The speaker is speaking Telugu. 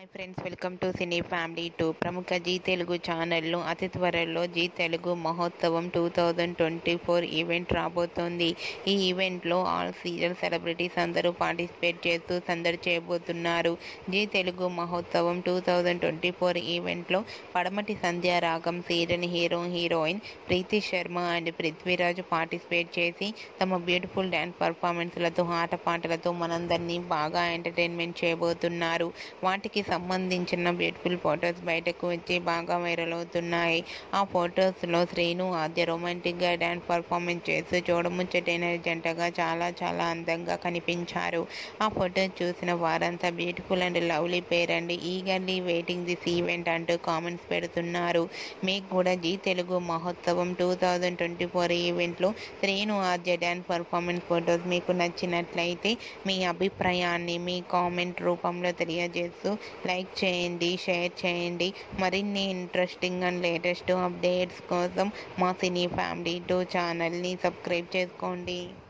hi friends welcome to cine family two ప్రముఖ జీ తెలుగు ఛానల్లో అతి త్వరలో జీ తెలుగు మహోత్సవం two thousand twenty four event రాబోతోంది ఈ ఈవెంట్లో ఆల్ సీరియల్ సెలబ్రిటీస్ అందరూ పార్టిసిపేట్ చేస్తూ సందడి చేయబోతున్నారు జీ తెలుగు మహోత్సవం టూ థౌజండ్ ట్వంటీ ఫోర్ ఈవెంట్లో Padamati Sandhya Raagam serial hero heroine Preethi Sharma and Prithviraj participate చేసి తమ బ్యూటిఫుల్ డ్యాన్స్ పర్ఫార్మెన్స్లతో ఆటపాటలతో మనందరినీ బాగా ఎంటర్టైన్మెంట్ చేయబోతున్నారు వాటికి సంబంధించిన బ్యూటిఫుల్ ఫొటోస్ బయటకు వచ్చి బాగా వైరల్ అవుతున్నాయి ఆ ఫొటోస్లో శ్రీను ఆద్య రొమాంటిక్గా డ్యాన్స్ పర్ఫార్మెన్స్ చేస్తూ చూడముచ్చటైన జంటగా చాలా చాలా అందంగా కనిపించారు ఆ ఫొటోస్ చూసిన వారంతా beautiful and lovely pair and eagerly waiting this event అంటూ కామెంట్స్ పెడుతున్నారు మీకు కూడా జీ తెలుగు మహోత్సవం టూ థౌజండ్ ట్వంటీ ఫోర్ ఈవెంట్లో Srinu Aadya dance performance photos మీకు నచ్చినట్లయితే మీ అభిప్రాయాన్ని మీ కామెంట్ రూపంలో తెలియజేస్తూ లైక్ చేయండి షేర్ చేయండి మరిన్ని ఇంట్రెస్టింగ్ అండ్ లేటెస్ట్ అప్డేట్స్ కోసం మా సినీ ఫ్యామిలీ టూ ఛానల్ని సబ్స్క్రైబ్ చేసుకోండి